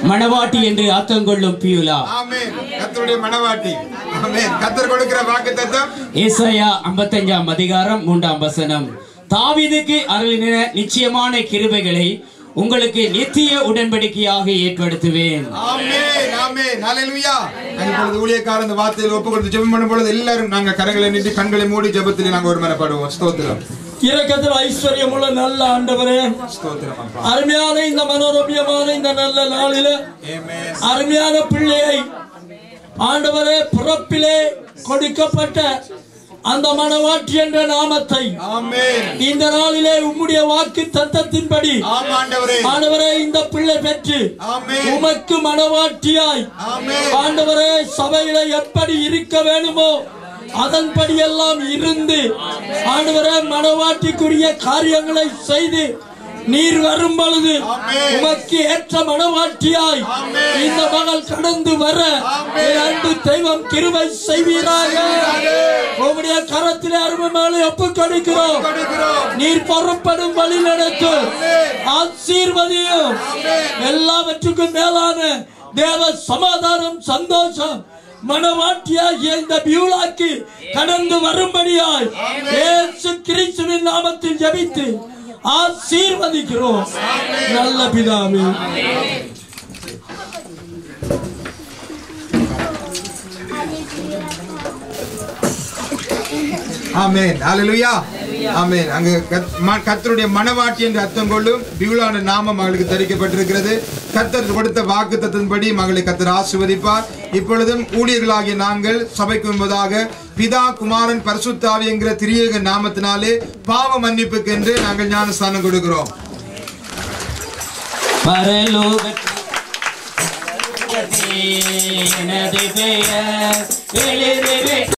மணவாட்டி என்று அர்த்தம் கொள்ளும் பியூலா ஆமென் கர்த்தருடைய மனவாட்டி ஆமென் கர்த்தர் கொடுக்கிற வாக்குத்தத்தம் ஏசாயா ஐம்பத்தஞ்சாம் அதிகாரம் மூன்றாம் வசனம் தாவீதுக்கு அருளின நிச்சயமான கிருபைகளை உங்களுக்கு நித்திய உடன்படிக்கையாக ஏற்படுத்துவேன் ஆமென் ஆமென் ஹalleluya நாங்க இப்பொழுது ஊழியக்காரர் இந்த வார்த்தையில் ஒப்பு கொடுத்து ஜெபம் பண்ணும் பொழுது எல்லாரும் நாங்க கரங்களை நீட்டி கண்களை மூடி ஜெபத்தில் நாங்க ஒருமனப்படுவோம் ஸ்தோத்திரம் இரக்கத்தில் ஐஸ்வர்யமுள்ள நல்ல ஆண்டவரே ஸ்தோத்திரம் அப்பா அருமையான இந்த மனோரம்யமான இந்த நல்ல நாளில ஆமென் அருமையான பிள்ளையை ஆண்டவரே பிறப்பிலே கொடுக்கப்பட்ட அந்த மனவாட்டி என்ற நாமத்தை ஆமென் இந்த நாளிலே உம்முடைய வாக்கு தத்தத்தின்படி ஆமா ஆண்டவரே ஆண்டவரே இந்த பிள்ளை பெற்று ஆமென் உமக்கு மனவாட்டியாய் ஆமென் ஆண்டவரே சபையில எப்படி இருக்க வேணுமோ அதன்படி எல்லாம் இருந்து ஆண்டவரே மனவாட்டிக்குரிய காரியங்களை செய்து நீர் வரும் பொழுது ஆமென். உமக்கு ஏற்ற மனவாட்டியாய் ஆமென். இந்த மகள் கடந்து வர ஆமென். என் அன்பு தெய்வம் கிருபை செய்வீராக உம்முடைய கரத்திலே அருமையாலே ஒப்பு கொடுக்கிறோம் கொடுக்கிறோம் நீர் பொறுப்படும் வழி நடத்தும் ஆசீர்வதியும் எல்லாவற்றுக்கும் மேலான தேவ சமாதானம் சந்தோஷம் மனவாட்டியாகிய இந்த பியூலாக்கு கடந்து வரும்படியாய் இயேசு கிறிஸ்துவின் நாமத்தில் ஜெபித்து ஆசீர்வதிக்கிறோம் நல்ல பிதாவே ஆமென் ஹalleluya ஆமென் அங்க கத்- ம- கர்த்தருடைய மனவாட்டி என்று அர்த்தம் கொள்ளும் பியூலான நாமம் மகளுக்கு தரிக்கப்பட்டிருக்கிறது கர்த்தர் கொடுத்த வாக்குத்தத்தின்படி மகளை கர்த்தர் ஆசிர்வதிப்பார் இப்பொழுதும் ஊழியர்களாகிய நாங்கள் சபைக்கு என்பதாக பிதா குமாரன் பரிசுத்தாவி என்கிற திரியேக நாமத்தினாலே பாவ மன்னிப்புக்கு என்று நாங்கள் ஞானஸ்தானம் கொடுக்கிறோம் பரலோகத்தில் எனது பெயர் எழுதுவே